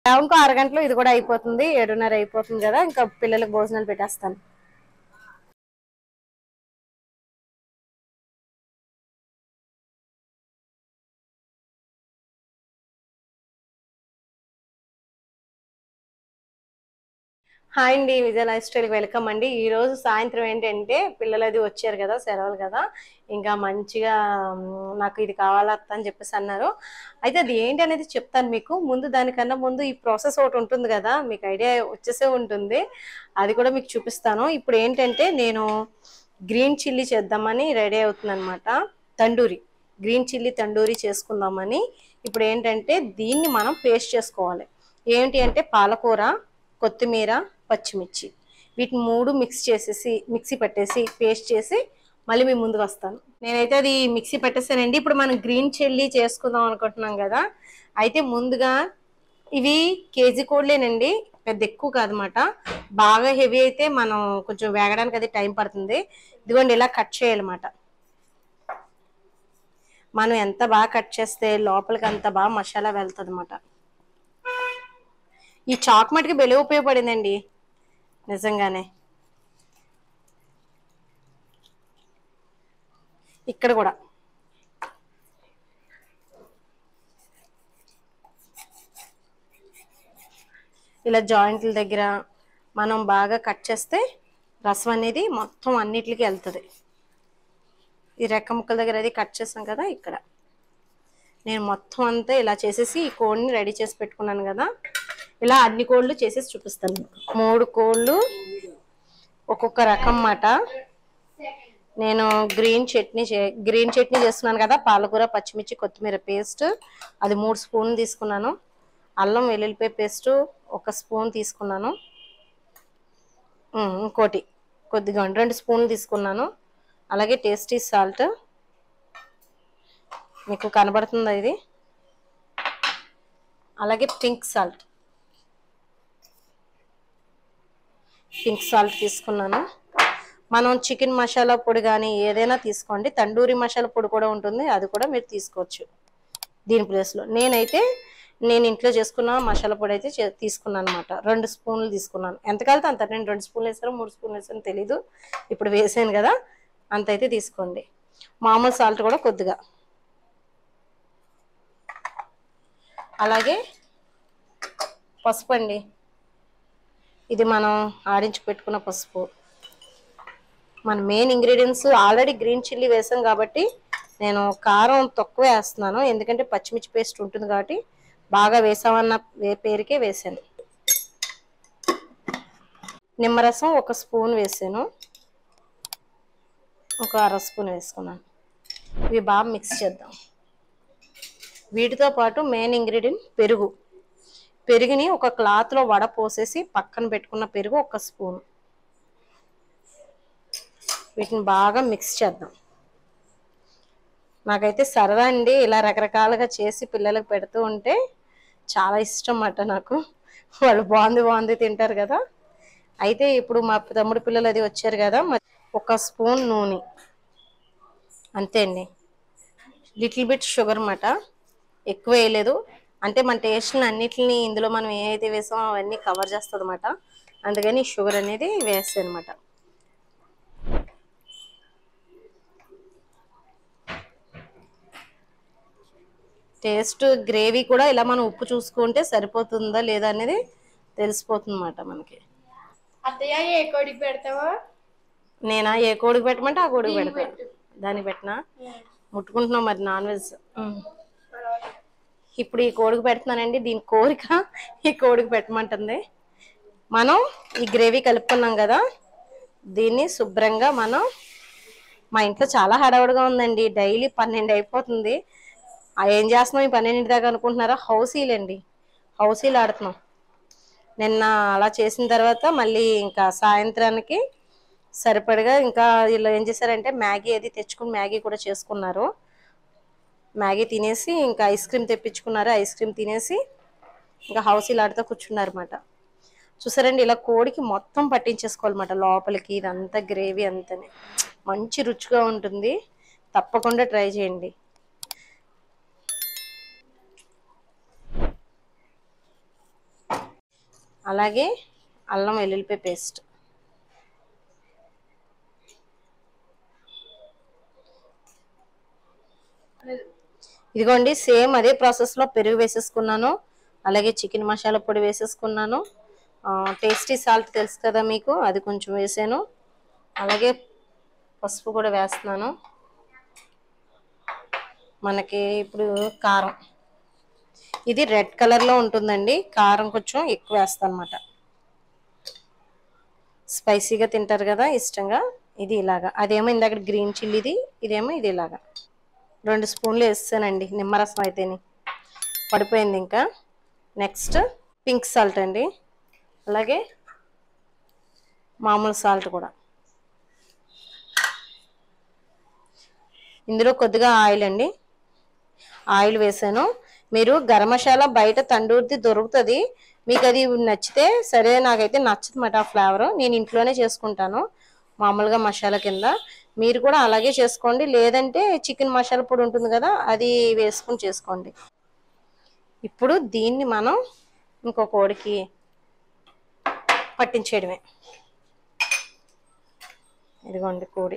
ఇంకో అరగంటలో ఇది కూడా అయిపోతుంది ఏడున్నర అయిపోతుంది కదా ఇంకా పిల్లలకు భోజనాలు పెట్టేస్తాను హాయ్ అండి విజయ లైఫ్ స్టైల్ వెల్కమ్ అండి ఈ రోజు సాయంత్రం ఏంటంటే పిల్లలది వచ్చారు కదా సెలవులు కదా ఇంకా మంచిగా మ్, నాకు ఇది కావాలా అత్త అని చెప్పేసి అన్నారు అయితే అది ఏంటి అనేది చెప్తాను మీకు ముందు దానికన్నా ముందు ఈ ప్రాసెస్ ఒకటి ఉంటుంది కదా మీకు ఐడియా వచ్చేసే ఉంటుంది అది కూడా మీకు చూపిస్తాను ఇప్పుడు ఏంటంటే నేను గ్రీన్ చిల్లీ చేద్దామని రెడీ అవుతుంది అనమాట తండూరి గ్రీన్ చిల్లీ తండూరి చేసుకుందామని ఇప్పుడు ఏంటంటే దీన్ని మనం పేస్ట్ చేసుకోవాలి ఏంటి అంటే పాలకూర కొత్తిమీర పచ్చిమిర్చి వీటిని మూడు మిక్స్ చేసేసి మిక్సీ పట్టేసి పేస్ట్ చేసి మళ్ళీ మీ ముందుకు వస్తాను నేనైతే అది మిక్సీ పట్టేసానండి ఇప్పుడు మనం గ్రీన్ చిల్లీ చేసుకుందాం అనుకుంటున్నాం కదా అయితే ముందుగా ఇవి కేజీ కోడ్లేనండి పెద్ద ఎక్కువ కాదనమాట బాగా హెవీ అయితే మనం కొంచెం వేగడానికి అది టైం పడుతుంది ఇదిగోండి ఇలా కట్ చేయాలన్నమాట మనం ఎంత బాగా కట్ చేస్తే లోపలికి అంత బాగా మసాలా వెళ్తుంది అనమాట ఈ చాక్ మటుకి బెలే ఉపయోగపడిందండి నిజంగానే ఇక్కడ కూడా ఇలా జాయింట్ల దగ్గర మనం బాగా కట్ చేస్తే రసం అనేది మొత్తం అన్నిటికి వెళ్తుంది ఈ రెక్క ముక్కల దగ్గర అది కట్ చేసాం కదా ఇక్కడ నేను మొత్తం అంతా ఇలా చేసేసి ఈ కోడిని రెడీ చేసి పెట్టుకున్నాను కదా ఇలా అన్ని కోళ్ళు చేసేసి చూపిస్తాను మీకు. మూడు కోళ్ళు ఒక్కొక్క రకం మాట నేను గ్రీన్ చట్నీ చే గ్రీన్ చట్నీ చేస్తున్నాను కదా పాలకూర పచ్చిమిర్చి కొత్తిమీర పేస్ట్ అది మూడు స్పూన్లు తీసుకున్నాను అల్లం వెల్లుల్లిపాయ పేస్ట్ ఒక స్పూన్ తీసుకున్నాను ఉమ్, ఇంకోటి కొద్దిగా రెండు స్పూన్లు తీసుకున్నాను అలాగే టేస్టీ సాల్ట్ మీకు కనబడుతుందా ఇది అలాగే పింక్ సాల్ట్ పింక్ సాల్ట్ తీసుకున్నాను మనం చికెన్ మసాలా పొడి కానీ ఏదైనా తీసుకోండి తండూరి మసాలా పొడి కూడా ఉంటుంది అది కూడా మీరు తీసుకోవచ్చు దీని ప్లేస్లో నేనైతే నేను ఇంట్లో చేసుకున్న మసాలా పొడి అయితే చే- తీసుకున్నాను అనమాట రెండు స్పూన్లు తీసుకున్నాను ఎంత కలితే అంత నేను రెండు స్పూన్లు వేసారో మూడు స్పూన్లు వేసారో తెలీదు ఇప్పుడు వేసాను కదా అంత అయితే తీసుకోండి మామూలు సాల్ట్ కూడా కొద్దిగా అలాగే పసుపు అండి ఇది మనం ఆడించి పెట్టుకున్న పసుపు మన main ingredients already green chilli వేసాం కాబట్టి నేను కారం తక్కువ వేస్తున్నాను ఎందుకంటే పచ్చిమిర్చి పేస్ట్ ఉంటుంది కాబట్టి బాగా వేసామన్న వే- పేరుకే వేసాను నిమ్మరసం ఒక స్పూన్ వేసాను ఒక అర స్పూన్ వేసుకున్నాను ఇవి బాగా మిక్స్ చేద్దాం వీటితో పాటు మెయిన్ ఇంగ్రీడియంట్ పెరుగు పెరుగుని ఒక క్లాత్లో వడ పోసేసి పక్కన పెట్టుకున్న పెరుగు ఒక స్పూన్ వీటిని బాగా మిక్స్ చేద్దాం నాకైతే సరదా అండి ఇలా రకరకాలుగా చేసి పిల్లలకు పెడుతూ ఉంటే చాలా ఇష్టం అన్నమాట నాకు వాళ్ళు బాగుంది బాగుంది తింటారు కదా అయితే ఇప్పుడు మా తమ్ముడు పిల్లలు అది వచ్చారు కదా మరి ఒక స్పూన్ నూనె అంతే అండి లిటిల్ బిట్ షుగర్ అన్నమాట ఎక్కువ వేయలేదు అంటే మన టేస్ట్ని అన్నిటిని ఇందులో మనం ఏదైతే వేసామో అవన్నీ కవర్ చేస్తుంది అనమాట అందుకని షుగర్ అనేది వేస్తాయి అనమాట టేస్ట్ గ్రేవీ కూడా ఇలా మనం ఉప్పు చూసుకుంటే సరిపోతుందా లేదా అనేది తెలిసిపోతుంది అన్నమాట మనకి అత్తయ్య ఏ కోడికి పెడతావా నేనా ఏ కోడికి పెట్టమంటే ఆ కోడికి పెడతా దానికి పెట్టినా ముట్టుకుంటున్నాం మరి నాన్ వెజ్ ఇప్పుడు ఈ కోడికి పెడుతున్నానండి దీని కోరిక ఈ కోడికి పెట్టమంటుంది మనం ఈ గ్రేవీ కలుపుకున్నాం కదా దీన్ని శుభ్రంగా మనం మా ఇంట్లో చాలా హడావుడిగా ఉందండి డైలీ పన్నెండు అయిపోతుంది ఆ ఏం చేస్తున్నాం ఈ పన్నెండింటి దాకా అనుకుంటున్నారా హౌసీలు అండి హౌసీలు ఆడుతున్నాం నిన్న అలా చేసిన తర్వాత మళ్ళీ ఇంకా సాయంత్రానికి సరిపడగా ఇంకా వీళ్ళు ఏం చేశారంటే మ్యాగీ అది తెచ్చుకుని మ్యాగీ కూడా చేసుకున్నారు మ్యాగీ తినేసి ఇంకా ఐస్ క్రీమ్ తెప్పించుకున్నారు ఐస్ క్రీమ్ తినేసి ఇంకా హౌస్ ఇలా ఆడుతూ కూర్చున్నారు అనమాట చూసారండి ఇలా కోడికి మొత్తం పట్టించేసుకోవాలన్నమాట లోపలికి ఇదంతా గ్రేవీ అంతనే మంచి రుచిగా ఉంటుంది తప్పకుండా ట్రై చేయండి అలాగే అల్లం వెల్లుల్లిపాయ పేస్ట్ ఇదిగోండి సేమ్ అదే ప్రాసెస్లో పెరుగు వేసేసుకున్నాను అలాగే చికెన్ మసాలా పొడి వేసేసుకున్నాను టేస్టీ సాల్ట్ తెలుసు కదా మీకు అది కొంచెం వేసాను అలాగే పసుపు కూడా వేస్తున్నాను మనకి ఇప్పుడు కారం ఇది రెడ్ కలర్లో ఉంటుందండి కారం కొంచెం ఎక్కువ వేస్తాను అనమాట స్పైసీగా తింటారు కదా ఇష్టంగా ఇది ఇలాగా అదేమో ఇందాక గ్రీన్ చిల్లీది ఇదేమో ఇది ఇలాగా రెండు స్పూన్లు వేస్తానండి నిమ్మరసం అయితేని పడిపోయింది ఇంకా నెక్స్ట్ పింక్ సాల్ట్ అండి అలాగే మామూలు సాల్ట్ కూడా ఇందులో కొద్దిగా ఆయిల్ అండి ఆయిల్ వేసాను మీరు గరం మసాలా బయట తండూరిది దొరుకుతుంది మీకు అది నచ్చితే సరే నాకైతే నచ్చదు మాట ఆ ఫ్లేవర్ నేను ఇంట్లోనే చేసుకుంటాను మామూలుగా మసాలా కింద మీరు కూడా అలాగే చేసుకోండి లేదంటే చికెన్ మసాలా పొడి ఉంటుంది కదా అది వేసుకుని చేసుకోండి ఇప్పుడు దీన్ని మనం ఇంకో కోడికి పట్టించేయడమే ఇదిగోండి కోడి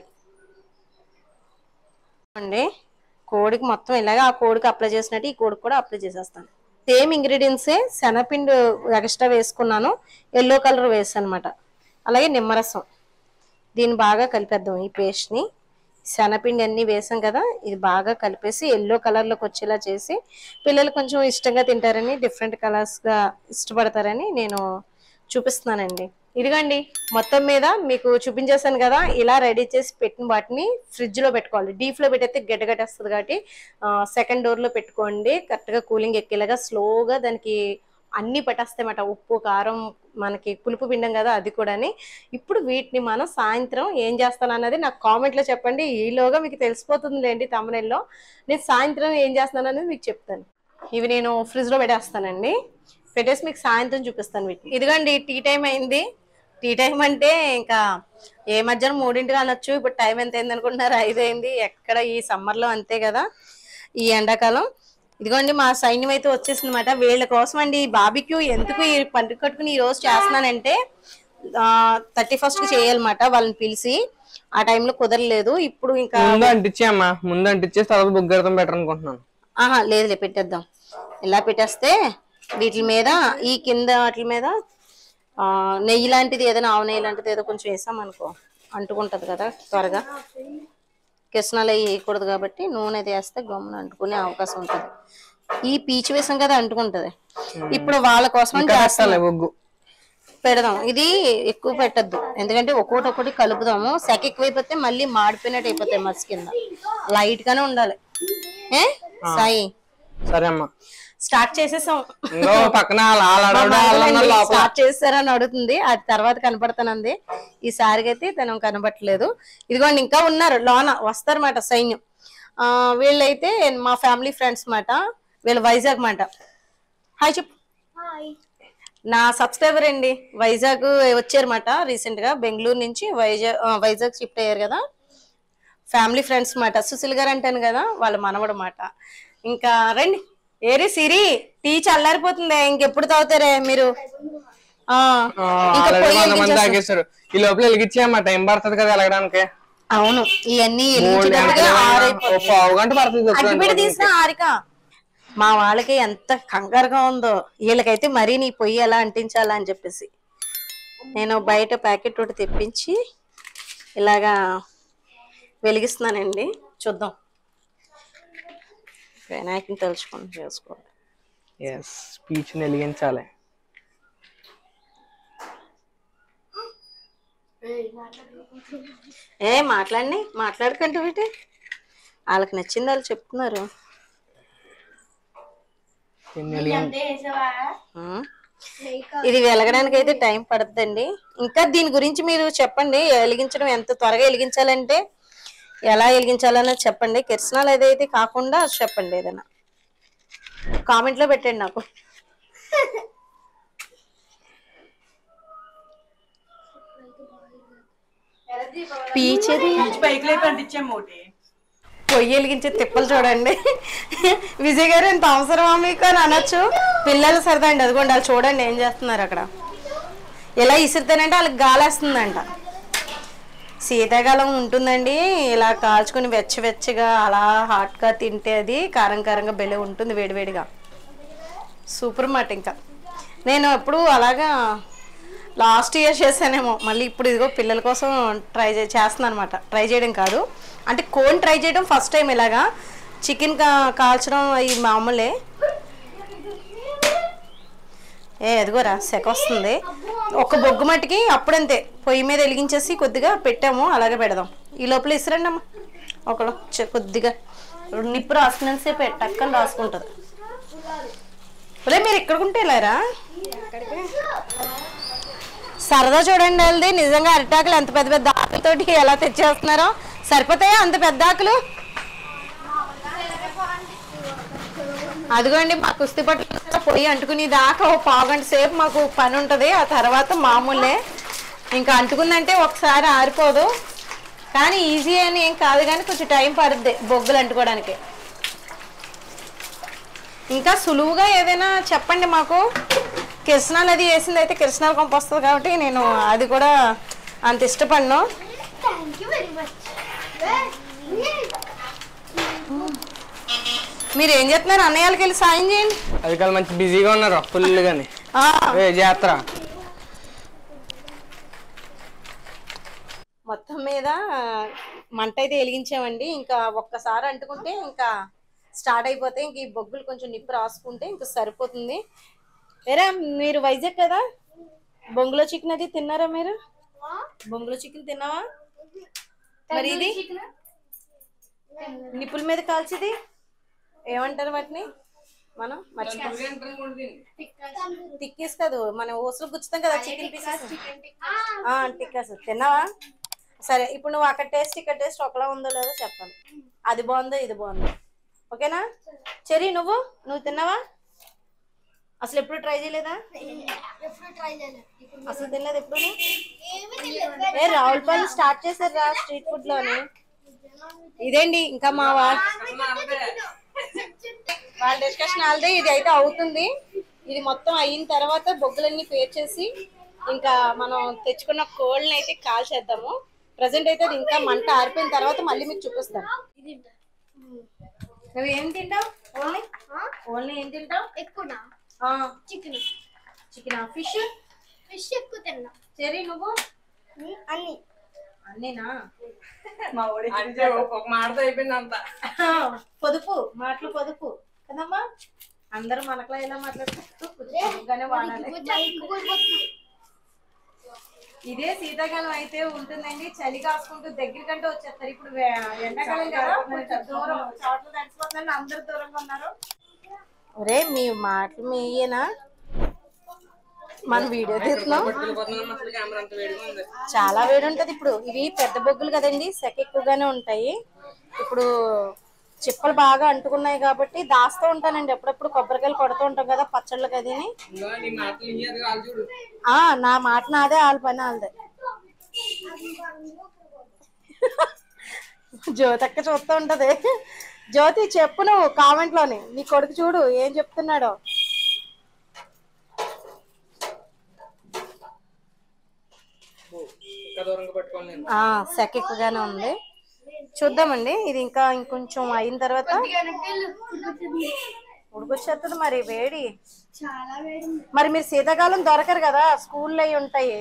అండి కోడికి మొత్తం ఇలాగే ఆ కోడికి అప్లై చేసినట్టు ఈ కోడికి కూడా అప్లై చేసేస్తాను సేమ్ ఇంగ్రీడియంట్సే శనగపిండి ఎక్స్ట్రా వేసుకున్నాను ఎల్లో కలర్ వేసాను అనమాట అలాగే నిమ్మరసం దీన్ని బాగా కలిపేద్దాం ఈ పేస్ట్ని శనగపిండి అన్నీ వేసాం కదా ఇది బాగా కలిపేసి ఎల్లో కలర్లోకి వచ్చేలా చేసి పిల్లలు కొంచెం ఇష్టంగా తింటారని డిఫరెంట్ కలర్స్గా ఇష్టపడతారని నేను చూపిస్తున్నానండి ఇదిగోండి మొత్తం మీద మీకు చూపించేసాను కదా ఇలా రెడీ చేసి పెట్టిన వాటిని ఫ్రిడ్జ్ లో పెట్టుకోవాలి డీప్ లో పెట్టేస్తే గడ్డగట్టేస్తుంది కాబట్టి సెకండ్ డోర్ లో పెట్టుకోండి కరెక్ట్ గా కూలింగ్ ఎక్కేలాగా స్లోగా దానికి అన్ని పట్టేస్తాయన్నమాట ఉప్పు కారం మనకి పులుపు పిండం కదా అది కూడాని ఇప్పుడు వీటిని మనం సాయంత్రం ఏం చేస్తాను అన్నది నాకు కామెంట్ లో చెప్పండి ఈలోగా మీకు తెలిసిపోతుంది లేండి తమిళలో నేను సాయంత్రం ఏం చేస్తున్నాను అనేది మీకు చెప్తాను ఇవి నేను ఫ్రిడ్జ్ లో పెట్టేస్తానండి పెట్టేసి మీకు సాయంత్రం చూపిస్తాను వీటిని ఇదిగోండి టీ టైం అయింది టీ టైం అంటే ఇంకా ఏ మధ్యాహ్నం మూడింటికి అనొచ్చు ఇప్పుడు టైం ఎంత అయింది అనుకుంటున్నారు ఐదు అయింది ఎక్కడ ఈ summer లో అంతే కదా ఈ ఎండాకాలం ఇదిగోండి మా సైన్యం అయితే వచ్చేసింది అనమాట వీళ్ళ కోసం అండి ఈ బాబిక్యూ ఎందుకు ఈ పండుగ కట్టుకుని ఈ రోజు చేస్తున్నానంటే థర్టీ ఫస్ట్ కి చేయాలన్నమాట వాళ్ళని పిలిచి ఆ టైంలో కుదరలేదు ఇప్పుడు ఇంకా ముందు అంటించే అమ్మా ముందు అంటించేసి తర్వాత బుగ్గరతం బెటర్ అనుకుంటున్నాను ఆహా లేదులే పెట్టేద్దాం ఇలా పెట్టేస్తే వీటి మీద ఈ కింద వాటి మీద ఆ, నెయ్యి లాంటిది ఏదైనా ఆవు నెయ్యి లాంటిది ఏదో కొంచెం వేసాం అనుకో అంటుకుంటది కదా త్వరగా కిసనాలు అవి వేయకూడదు కాబట్టి నూనె అది వేస్తే గమ్మున అంటుకునే అవకాశం ఉంటుంది ఈ పీచు వేసాం కదా అంటుకుంటది ఇప్పుడు వాళ్ళ కోసం అని చేస్తాను పెట్టాలి బొగ్గు పెడదాం ఇది ఎక్కువ పెట్టద్దు ఎందుకంటే ఒక్కొక్కటి ఒక్కటి కలుపుదాము సెక ఎక్కువైపోతే మళ్ళీ మాడిపోయినట్టు అయిపోతాయి మసి కింద లైట్ గానే ఉండాలి ఏ సాయి సరే అమ్మా స్టార్ట్ చేసేసాం ఇంకో పక్కన అలా మా అలా మరదలండి లోపల స్టార్ట్ చేస్తారని అడుగుతుంది అది తర్వాత కనపడతానంది ఈసారికి అయితే తను కనబట్టలేదు ఇదిగోండి ఇంకా ఉన్నారు లోన వస్తారన్నమాట సైన్యం ఆ వీళ్ళైతే మా ఫ్యామిలీ ఫ్రెండ్స్ మాట వీళ్ళు వైజాగ్ మాట హాయ్ చెప్పు నా సబ్స్క్రైబర్ అండి వైజాగ్ వచ్చారన్నమాట రీసెంట్ గా బెంగళూరు నుంచి వైజాగ్ ఆ, వైజాగ్ షిఫ్ట్ అయ్యారు కదా ఫ్యామిలీ ఫ్రెండ్స్ మాట సుశీల్ గారు అంటాను కదా వాళ్ళ మనవడు మాట ఇంకా రండి ఏరి సిరి టీ చల్లారిపోతుంది ఇంకెప్పుడు తాగుతారే మీరు ఆ ఇంకా ఆల్రెడీ పొయ్యి వంద మంది వెలిగించేస్తాం. తాగేస్తారు ఈ లోపల వెలిగించే అమ్మా టైం పడుతుంది కదా వెళ్ళడానికి అవును ఇవన్నీ మూడు వెలిగించేటప్పటికే గంటలు ఆరైపోతుంది. ఒక పావు గంట పడుతుంది అగ్గిపెట్టి ఎప్పుడైనా తీసిన హారిక మా వాళ్ళకి ఎంత కంగారుగా ఉందో వీళ్ళకైతే మరీ నీ పొయ్యి ఎలా అంటించాలా అని చెప్పేసి నేను బయట ప్యాకెట్ ఒకటి తెప్పించి ఇలాగా వెలిగిస్తున్నానండి చూద్దాం వినాయకుని తలుచుకొని చేసుకోండి ఎస్ స్పీచ్ వెలిగించాలి ఏ మాట్లాడండి మాట్లాడకండి వీటి వాళ్ళకి నచ్చింది వాళ్ళు చెప్తున్నారు ఎన్ని వెలిగి- అంతే వేసావా ఉం. ఇది వెలగడానికి అయితే టైం పడుతుందండి ఇంకా దీని గురించి మీరు చెప్పండి వెలిగించడం ఎంత త్వరగా వెలిగించాలంటే ఎలా వెలిగించాలన్నది చెప్పండి కిరసనాలు ఏదైతే కాకుండా చెప్పండి ఏదైనా కామెంట్ లో పెట్టండి నాకు పీచేది పైకి లేపి అంటించాము ఒకటి పొయ్యి వెలిగించే తిప్పలు చూడండి విజయ్ గారు ఎంత అవసరమా మీకు అని అనొచ్చు పిల్లలు సరదా అండి అదిగోండి వాళ్ళు చూడండి ఏం చేస్తున్నారు అక్కడ ఇలా ఇసిరితేనంటే వాళ్ళకి గాలేస్తుందంట శీతాకాలం ఉంటుందండి ఇలా కాల్చుకుని వెచ్చవెచ్చగా అలా హాట్గా తింటే అది కారం కారంగా బెలే ఉంటుంది వేడివేడిగా సూపర్ మాట ఇంకా నేను ఎప్పుడు అలాగా లాస్ట్ ఇయర్ చేశానేమో మళ్ళీ ఇప్పుడు ఇదిగో పిల్లల కోసం ట్రై చే చేస్తున్నాను అనమాట ట్రై చేయడం కాదు అంటే కోన్ ట్రై చేయడం ఫస్ట్ టైం ఇలాగా చికెన్ కా కాల్చడం ఈ మామూలే ఏ ఎదిగోరా సెక వస్తుంది ఒక బొగ్గు మట్టికి అప్పుడంతే పొయ్యి మీద వెలిగించేసి కొద్దిగా పెట్టాము అలాగే పెడదాం ఈ లోపల ఇసురండి అమ్మ ఒకళ్ళు చె- కొద్దిగా నిప్పు రాసుకునేసేపు పెట్టక్కని రాసుకుంటుంది ఒరే మీరు ఇక్కడికుంటే లేరా సరదా చూడండి వాళ్ళది నిజంగా అరిటాకులు ఎంత పెద్ద పెద్ద ఆకులతోటి ఎలా తెచ్చేస్తున్నారో సరిపోతాయా అంత పెద్ద ఆకులు అదిగోండి మా కుస్తీ పట్ల పొయ్యి అంటుకుని దాకా ఓ పావు గంట సేపు మాకు పని ఉంటుంది ఆ తర్వాత మామూలే ఇంకా అంటుకుందంటే ఒకసారి ఆరిపోదు కానీ ఈజీ అని ఏం కాదు కానీ కొంచెం టైం పడుద్ది బొగ్గులు అంటుకోవడానికి ఇంకా సులువుగా ఏదైనా చెప్పండి మాకు కిరసనాలు అది వేసింది అయితే కిరసనాలు కొంప వస్తుంది కాబట్టి నేను అది కూడా అంత ఇష్టపడను థ్యాంక్ యూ వెరీ మచ్ మీరు ఏం చేస్తున్నారు అన్నయ్యలకి వెళ్ళి సాయం చేయండి అది కాదు మంచి బిజీగా ఉన్నారు ఫుల్ గాని ఆ, ఏ జాతర మొత్తం మీద మంట అయితే వెలిగించామండి ఇంకా ఒక్కసారి అంటుకుంటే ఇంకా స్టార్ట్ అయిపోతే ఇంక ఈ బొగ్గులు కొంచెం నిప్పు రాసుకుంటే ఇంకా సరిపోతుంది వేరే మీరు వైజాగ్ కదా బొంగులో చికెన్ అది తిన్నారా మీరు బొంగులో చికెన్ తిన్నావా మరి ఇది నిప్పుల మీద కాల్చిది ఏమంటారు వాటిని మనం మర్చిపోయి టిక్కీస్ కాదు మనం ఊసలు గుచ్చుతాం కదా చికెన్ పీసెస్ టిక్కాస్ తిన్నావా సరే ఇప్పుడు నువ్వు అక్కడ టేస్ట్ ఇక్కడ టేస్ట్ ఒకలా ఉందో లేదో చెప్పాలి అది బాగుందో ఇది బాగుందో ఓకేనా చెరి నువ్వు నువ్వు తిన్నావా అసలు ఎప్పుడు ట్రై చేయలేదా ఎప్పుడు ట్రై చేయలేదు అసలు తినలేదు ఎప్పుడు ఏమీ తెలియదు ఏ రావులపల్లి స్టార్ట్ చేశారు రా స్ట్రీట్ ఫుడ్ లోని ఇదేండి ఇంకా మా వా- వాళ్ళ డిస్కషన్ ఆల్రెడీ ఇది అయితే అవుతుంది ఇది మొత్తం అయిన తర్వాత బొగ్గులన్నీ పేర్ చేసి ఇంకా మనం తెచ్చుకున్న కోళ్ళని అయితే కాల్చేద్దాము ప్రజెంట్ అయితే అది ఇంకా మంట ఆరిపోయిన తర్వాత మళ్ళీ మీకు చూపిస్తాను నువ్వు ఏం తింటావు ఓన్లీ ఓన్లీ ఏం తింటావు ఎక్కువనా చికెన్ చికెన్ ఫిష్ ఫిష్ ఎక్కువ తిన్నా చెరీ నువ్వు అన్ని అన్నేనా మా ఓడి అంటే ఒక మాటతో అయిపోయింది అంత పొదుపు మాటలు పొదుపు కదమ్మా అందరూ మనకలా ఇలా మాట్లాడుతూ కూర్చోగానే వాడాలి ఇదే శీతాకాలం అయితే ఉంటుందండి చలి కాసుకుంటూ దగ్గర కంటే వచ్చేస్తారు ఇప్పుడు వే- ఎండాకాలం కదా కొంచెం దూరం చోట్ల తడిసిపోతుందండి అందరూ దూరంగా ఉన్నారు ఒరే మీ మాటలు మీయేనా మనం వీడియో తీస్తున్నాం పట్టుకెళ్ళిపోతున్నాం అసలు కెమెరా అంత వేడిగా ఉంది చాలా వేడి ఉంటది ఇప్పుడు ఇవి పెద్ద బొగ్గులు కదండి సెక ఎక్కువగానే ఉంటాయి ఇప్పుడు చిప్పలు బాగా అంటుకున్నాయి కాబట్టి దాస్తూ ఉంటానండి ఎప్పుడప్పుడు కొబ్బరికాయలు కొడుతూ ఉంటాం కదా పచ్చళ్ళకి అదిని ఇంకా నీ మాటలు ఇయ్యారు కాదు చూడు ఆ నా మాట నాదే వాళ్ళ పని వాళ్ళదే జ్యోతక్క చూస్తూ ఉంటది జ్యోతి చెప్పు నువ్వు కామెంట్ లోని నీ కొడుకు చూడు ఏం చెప్తున్నాడో ఇంకా దూరంగా పట్టుకోవాలి నేను ఆ సెక ఎక్కువగానే ఉంది చూద్దామండి ఇది ఇంకా ఇంకొంచెం అయిన తర్వాత ఉడికొచ్చేస్తుంది మరి వేడి చాలా వేడి మరి మీరు శీతాకాలం దొరకరు కదా స్కూల్లో అయి ఉంటాయి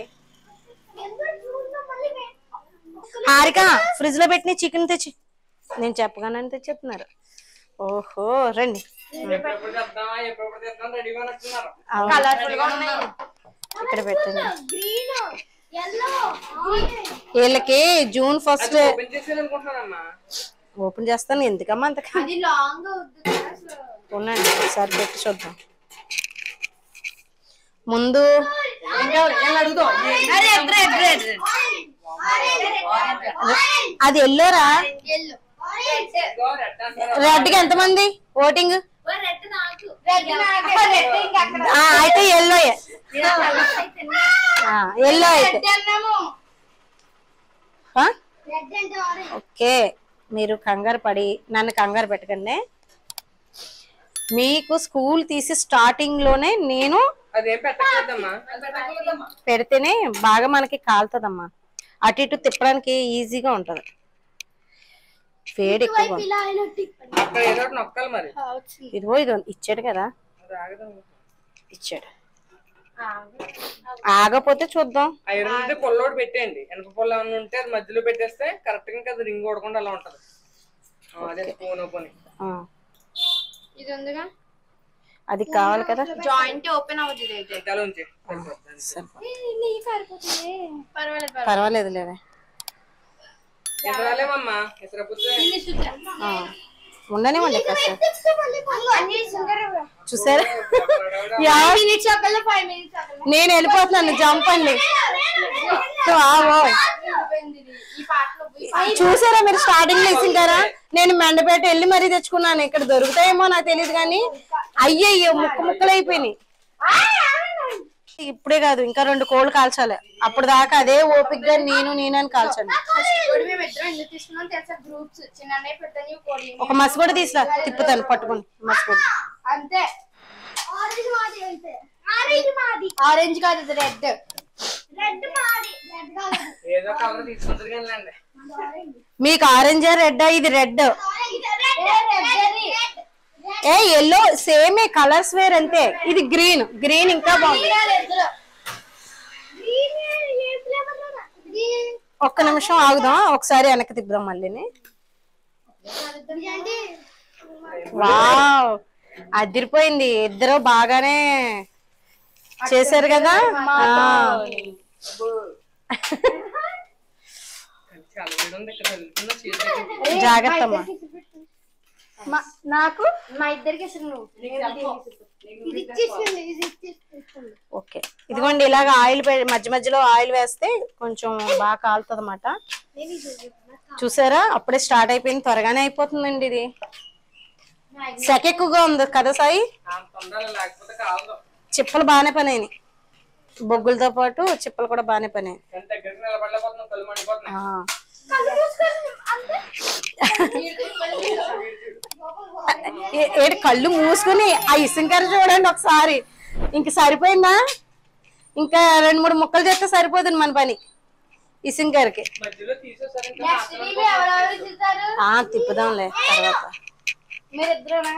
హారిక ఫ్రిడ్జ్ లో పెట్టిన చికెన్ తెచ్చి నేను చెప్పగానే తెచ్చెప్తున్నారు ఓహో రండి ఎప్పుడెప్పుడు తెద్దామా ఎప్పుడెప్పుడు తెద్దాం రెడీగా ఉన్నట్టున్నారు కలర్ఫుల్ గా ఉన్నాయి ఇక్కడ పెట్టండి గ్రీన్ ఎల్లో వీళ్ళకి జూన్ ఫస్ట్ ఓపెన్ చేసేది అనుకుంటున్నానమ్మా ఓపెన్ చేస్తాను ఎందుకమ్మా అంత అది లాంగ్ అవుతుంది కదా అసలు. ఉండండి ఒకసారి పెట్టి చూద్దాం ముందు అది ఎల్లోరా Yellow. రెడ్ కి ఎంతమంది ఓటింగ్ రెడ్ నాకు రెడ్ నాకు ఆ, అయితే ఎల్లో ఎల్లో అయితే రెడ్ అన్నాము ఆ? రెడ్ అంటే ఆరెంజ్ ఓకే మీరు కంగారు పడి నన్ను కంగారు పెట్టకండి మీకు స్కూల్ తీసి స్టార్టింగ్ లోనే నేను అదేం పెట్టకూడదమ్మా పెడితేనే బాగా మనకి కాలుతుందమ్మా అటు ఇటు తిప్పడానికి ఈజీగా ఉంటది వేడి ఎక్కువ ఇలా ఇలా తిప్పండి. అక్కడ ఏదో ఒకటి నొక్కాలి మరి ఆ, వచ్చింది ఇదిగో ఇది ఇచ్చాడు కదా అది ఆగదమ్మా. ఇచ్చాడు ఆగపోతే చూద్దాం ఐరన్ ఉంటే పుల్ల ఒకటి పెట్టేయండి వెనక పుల్ల ఏమన్నా ఉంటే అది మధ్యలో పెట్టేస్తే కరెక్ట్ గా ఇంకా అది రింగ్ కొడకుండా అలా ఉంటది ఆ, అదే స్పూన్ పోని ఆ, ఇది ఉందిగా అది కావాలి కదా జాయింట్ ఓపెన్ అవుతుంది అయితే ఇంకా ఉంచి నెయ్యి కారిపోతుంది పర్వాలేదు పర్వాలేదు లేవే ఎసరాలేమమ్మా ఎసరపోతే ఆ, ఉండనివ్వండి కాస్త పర్వాలేదు చూసారా మినిట్స్ ఒకళ్ళు ఫైవ్ మినిట్స్ ఒకళ్ళు నేను వెళ్ళిపోతున్నాను జంప్ అండి ఆవో. ఈ పాటలో పోయి చూసారా మీరు స్టార్టింగ్ లో ఇచ్చింటారా నేను మెండపేట వెళ్ళి మరీ తెచ్చుకున్నాను ఇక్కడ దొరుకుతాయేమో నాకు తెలియదు కానీ అయ్యయ్యో ముక్క ముక్కలు అయిపోయినాయి ఇప్పుడే కాదు ఇంకా రెండు కోళ్ళు కాల్చాలి అప్పుడు దాకా అదే ఓపిక్ గా నేను నేనని కాల్చాను కోడి మేము ఇద్దరం ఎందుకు తీసుకున్నాం తెలుసా గ్రూప్స్ చిన్న పెద్దని కోడి ఒక మసి కూడా తీసురా తిప్పుతాను పట్టుకుని మసి కూడా అంతే ఆరెంజ్ మాది అంతే ఆరెంజ్ మాది ఆరెంజ్ కాదు ఇది రెడ్ రెడ్ మాది రెడ్ కాదు ఏదో కలర్ తీసుకుంటారు కానీ మీకు ఆరెంజ్ రెడ్ ఇది రెడ్ రెడ్ ఏ ఎల్లో సేమే కలర్స్ వేర్ అంతే ఇది గ్రీన్ గ్రీన్ ఇంకా బాగుంది ఒక్క నిమిషం ఆగుదాం ఒకసారి వెనక్కి తిప్పుదాం మళ్ళీని వావ్ అదిరిపోయింది ఇద్దరు బాగానే చేశారు కదా ఆ. చాలా వేడి ఉంది ఇక్కడ వెళ్తున్నా చేతి జాగ్రత్త అమ్మా నాకు మా ఇద్దరికి ఇస్తాను నువ్వు ఇది ఇచ్చేసింది ఇది ఇచ్చేసింది ఓకే ఇదిగోండి ఇలాగ ఆయిల్ పె- మధ్య మధ్యలో ఆయిల్ వేస్తే కొంచెం బాగా కాలుతుంది అనమాట చూసారా అప్పుడే స్టార్ట్ అయిపోయింది త్వరగానే అయిపోతుందండి ఇది సెక ఎక్కువగా ఉంది కదా సాయి అంత ఉండాలి లేకపోతే కావదు చిప్పలు బాగానే పని అయినాయి బొగ్గులతో పాటు చిప్పలు కూడా బాగానే పని అయినాయి. ఎంత దగ్గరికి నిలబడలేకపోతున్నాం కళ్ళు మండిపోతున్నాయి ఆ ఏ- ఏడు కళ్ళు మూసుకుని ఆ ఇసుంకర చూడండి ఒకసారి ఇంక సరిపోయిందా ఇంకా రెండు మూడు ముక్కలు చేస్తే సరిపోతుంది మన పని ఇసుంకరకి మధ్యలో తీసేసారు ఇంకా నెక్స్ట్ వీక్ ఎవరెవరు చూస్తారు ఆ తిప్పుదాంలే తర్వాత మీరిద్దరేనా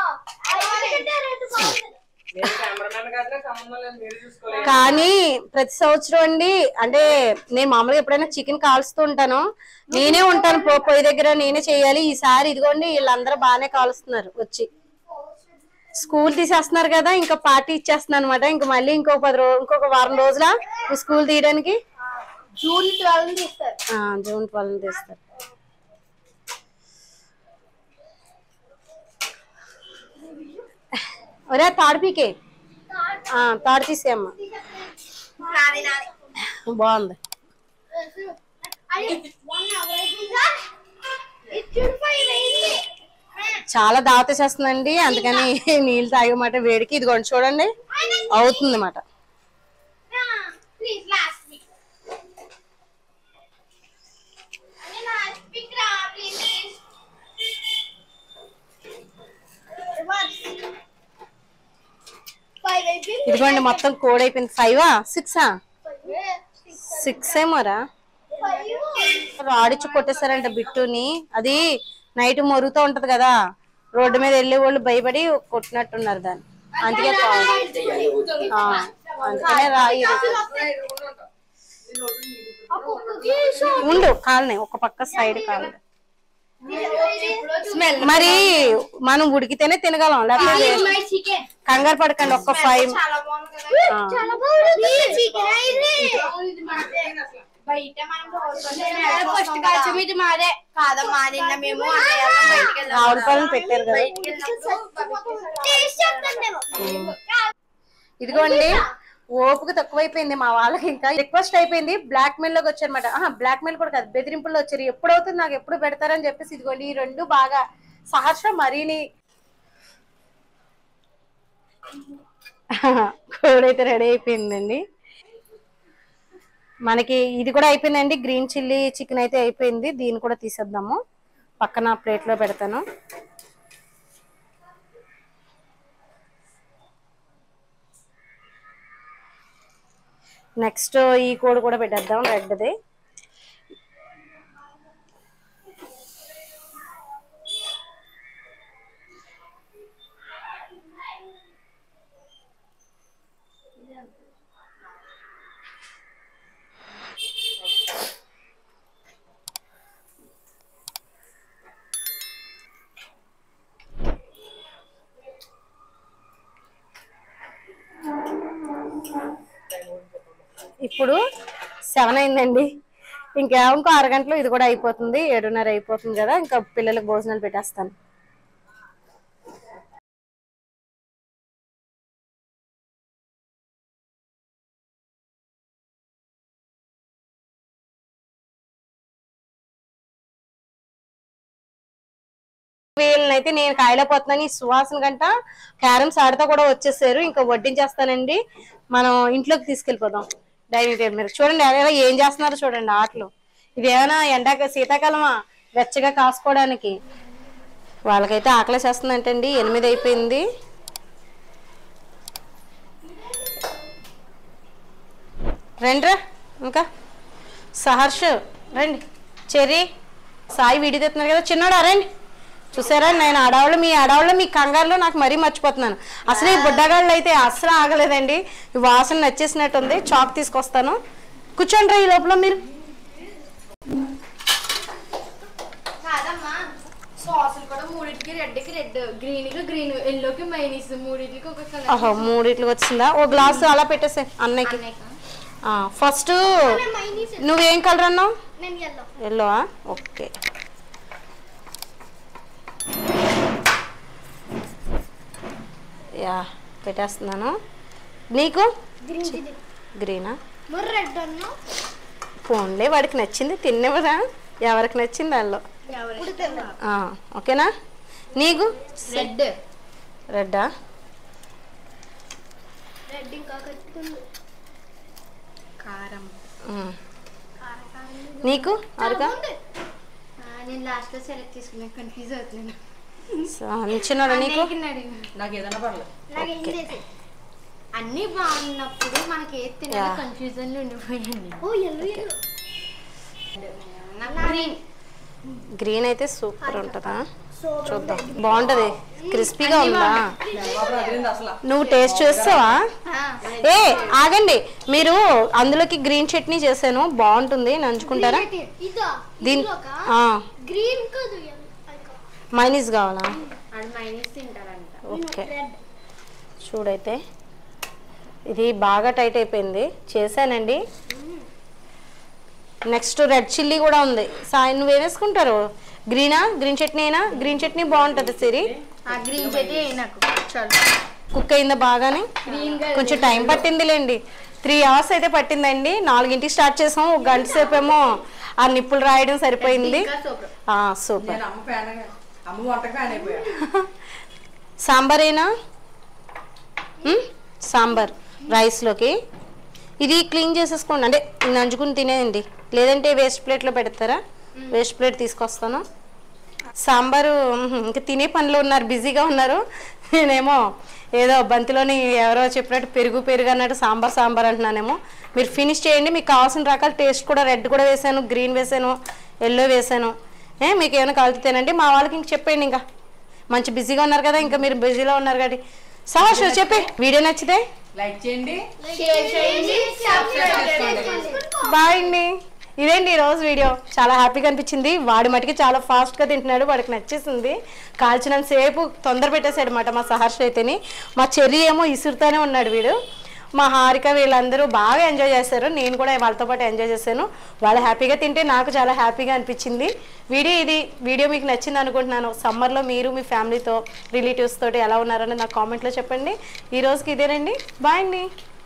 మీరు కెమెరామెన్ కాదు సంబంధం లేదు మీరు చూసుకోలేదు కానీ ప్రతి సంవత్సరం అండి అంటే నేను మామూలుగా ఎప్పుడైనా చికెన్ కాల్స్తూ ఉంటాను నేనే ఉంటాను పో- పొయ్యి దగ్గర నేనే చేయాలి ఈసారి ఇదిగోండి వీళ్ళందరూ బాగానే కాలుస్తున్నారు వచ్చి స్కూల్ తీసేస్తున్నారు కదా ఇంకా పార్టీ ఇచ్చేస్తున్నాను అనమాట ఇంకా మళ్ళీ ఇంకో పది రోజు ఇంకొక వారం రోజుల స్కూల్ తీయడానికి జూన్ ట్వెల్వ్ తీస్తారు ఆ, జూన్ ట్వెల్వ్ తీస్తారు ఒరే తాడు పీకే ఆ, తాడు తీసేయమ్మా నాది నాది బాగుంది చాలా దావత చేస్తుందండి అందుకని నీళ్ళు తాగమాట వేడికి ఇదిగోండి చూడండి అవుతుంది అన్నమాట ప్లీజ్ లాస్ట్ వీక్ పిక్ రా ప్లీజ్ ఫైవ్ అయిపోయింది ఇదిగోండి మొత్తం కోడ్ అయిపోయింది ఫైవా సిక్సా సిక్స్ ఏమోరా రాడిచ్చి కొట్టేశారంట బిట్టుని అది నైట్ మొరుగుతూ ఉంటది కదా రోడ్డు మీద వెళ్ళే వాళ్ళు భయపడి కొట్టినట్టున్నారు దాన్ని అందుకే కావాలి. ఆ, అందుకనే రాయి ఉండు కాలనే ఒక పక్క సైడ్ కాలే స్మెల్ మరి మనం ఉడికితేనే తినగలం లేకపోతే చికెన్ కంగారు పడకండి ఒక్క ఫైవ్ చాలా బాగుంది కదా ఆ. చాలా బాగుంది చికెన్ ఇది మాదే బయట మనం ఫస్ట్ కాల్చం ఇది మాదే కాదమ్మా నిన్న మేము అన్నయ్య వాళ్ళం బయటికి వెళ్ళాం ఆవులపాలను పెట్టారు కదా బయటికి వెళ్ళినప్పుడు టేస్ట్ చెప్తాను ఇదిగోండి ఓపిక తక్కువైపోయింది మా వాళ్ళకి ఇంకా రిక్వెస్ట్ అయిపోయింది బ్లాక్ మెయిల్ లోకి వచ్చారనమాట బ్లాక్ మెయిల్ కూడా కాదు బెదిరింపుల్లో వచ్చారు ఎప్పుడు అవుతుంది నాకు ఎప్పుడు పెడతారని చెప్పేసి ఇదిగోండి ఈ రెండు బాగా సహర్ష మరీని కోడైతే రెడీ అయిపోయిందండి మనకి ఇది కూడా అయిపోయిందండి గ్రీన్ చిల్లీ చికెన్ అయితే అయిపోయింది దీన్ని కూడా తీసేద్దాము పక్కన ప్లేట్ లో పెడతాను నెక్స్ట్ ఈ కోడ్ కూడా పెట్టేద్దాం రెడ్ది ఇప్పుడు సెవెన్ అయిందండి ఇంకా ఇంకో అరగంటలో ఇది కూడా అయిపోతుంది ఏడున్నర అయిపోతుంది కదా ఇంకా పిల్లలకు భోజనాలు పెట్టేస్తాను వీళ్ళనైతే నేను కాయలేకపోతున్నాను ఈ సువాసన గంట క్యారమ్స్ ఆడుతా కూడా వచ్చేసారు ఇంకా వడ్డించేస్తానండి మనం ఇంట్లోకి తీసుకెళ్ళిపోదాం డైనింగ్ టేబుల్ మీద చూడండి అదే ఏం చేస్తున్నారో చూడండి ఆటలు ఇది ఏమైనా ఎండాక శీతాకాలమా వెచ్చగా కాసుకోవడానికి వాళ్ళకైతే ఆకలేసేస్తుందంటండి ఎనిమిది అయిపోయింది రండిరా ఇంకా సహర్ష్ రండి చెర్రీ సాయి వీడి తెస్తున్నారు కదా చిన్నోడా రండి చూసారా నేను ఆడవాళ్ళు మీ ఆడవాళ్ళు మీ కంగారులో నాకు మరీ మర్చిపోతున్నాను అసలు ఈ బుడ్డగాళ్ళు అయితే అసలు ఆగలేదండి ఈ వాసన నచ్చేసినట్టుంది చాక్ తీసుకొస్తాను కూర్చోండి రా ఈ లోపల మీరు కాదమ్మా సాసులు కూడా మూడింటికి రెడ్కి రెడ్ గ్రీన్ కి గ్రీన్ ఎల్లోకి మైనీస్ మూడింటికి ఒక కలర్ ఓహో మూడిట్లు వచ్చిందా ఓ గ్లాసు అలా పెట్టేసే అన్నయ్యకి ఫస్ట్ మైనీస్ నువ్వేం కలర్ అన్నావు నేను ఎల్లో ఎల్లో ఓకే యా పెట్టేస్తున్నాను నీకు గ్రీన్ గ్రీనా మరి రెడ్ అన్నా ఫోన్లే వాడికి నచ్చింది తినేవరా ఎవరికి నచ్చింది దానిలో ఆ, ఓకేనా నీకు రెడ్ రెడ్డా రెడ్ ఇంకా కట్టుకుంది కారం ఉమ్. నీకు అరుగా నేను లాస్ట్ లో సెలెక్ట్ చేసుకున్నా కన్ఫ్యూజ్ అవుతున్నాను నిచ్చినాడు నీకు నాకు ఏదైనా పర్లేదు అన్ని బాగున్నప్పుడు మనకి ఏది తినాలి Yeah. కన్ఫ్యూజన్ లో ఉండిపోయింది ఓ ఎల్లో ఎల్లో గ్రీన్ గ్రీన్ అయితే సూపర్ ఉంటుందా చూద్దాం బాగుంటది క్రిస్పీగా ఉందా బాబు అదిరింది అసలు నువ్వు టేస్ట్ చేస్తావా ఏ ఆగండి మీరు అందులోకి గ్రీన్ చట్నీ చేశాను బాగుంటుంది నంచుకుంటారా ఇదా దీని ఆ, గ్రీన్ కాదు మైనీస్ కావాలా అది మైనస్ తింటారంట ఓకే చూడైతే ఇది బాగా టైట్ అయిపోయింది చేశానండి నెక్స్ట్ రెడ్ చిల్లీ కూడా ఉంది సాయి నువ్వు వేసుకుంటారు గ్రీనా గ్రీన్ చట్నీ అయినా గ్రీన్ చట్నీ బాగుంటుంది సిరి ఆ గ్రీన్ చెట్టు నాకు చాలు కుక్ అయిందా బాగానే గ్రీన్ కొంచెం టైం పట్టిందిలేండి త్రీ అవర్స్ అయితే పట్టిందండి నాలుగింటికి స్టార్ట్ చేసాం ఒక గంట సేపు ఏమో ఆ నిప్పులు రాయడం సరిపోయింది సూపర్ ఆ, సూపర్ నేను అమ్మ ఫ్యాన్ అమ్మ వంటకి ఫ్యాన్ అయిపోయా సాంబారేనా ఉమ్, సాంబార్ రైస్లోకి ఇది క్లీన్ చేసేసుకోండి అంటే నంచుకుని తినేయండి లేదంటే వేస్ట్ ప్లేట్లో పెడతారా వేస్ట్ ప్లేట్ తీసుకొస్తాను సాంబారు ఉహు, ఇంకా తినే పనిలో ఉన్నారు బిజీగా ఉన్నారు నేనేమో ఏదో బంతిలోని ఎవరో చెప్పినట్టు పెరుగు పెరుగు అన్నట్టు సాంబార్ సాంబార్ అంటున్నానేమో మీరు ఫినిష్ చేయండి మీకు కావాల్సిన రకాల టేస్ట్ కూడా రెడ్ కూడా వేసాను గ్రీన్ వేసాను ఎల్లో వేసాను ఏ మీకు ఏమైనా కావాలి తినండి మా వాళ్ళకి ఇంక చెప్పండి ఇంకా మంచి బిజీగా ఉన్నారు కదా ఇంకా మీరు బిజీలో ఉన్నారు కాబట్టి సహాష్ చెప్పి వీడియో నచ్చితే లైక్ చేయండి షేర్ చేయండి సబ్స్క్రైబ్ చేసుకోండి బాయ్ అండి ఇదేంటి ఈ రోజు వీడియో చాలా హ్యాపీగా అనిపించింది వాడి మటుకి చాలా ఫాస్ట్గా తింటున్నాడు వాడికి నచ్చేసింది కాల్చినంత సేపు తొందర పెట్టేశాడు అనమాట మా సహర్ష్ అయితేని మా చెర్రీ ఏమో ఇసురుతూనే ఉన్నాడు వీడు మా హారిక వీళ్ళందరూ బాగా ఎంజాయ్ చేశారు నేను కూడా వాళ్ళతో పాటు ఎంజాయ్ చేశాను వాళ్ళు హ్యాపీగా తింటే నాకు చాలా హ్యాపీగా అనిపించింది వీడియో ఇది వీడియో మీకు నచ్చింది అనుకుంటున్నాను సమ్మర్లో మీరు మీ ఫ్యామిలీతో రిలేటివ్స్ తోటి ఎలా ఉన్నారని నాకు కామెంట్లో చెప్పండి ఈ రోజుకి ఇదేనండి బాయ్ అండి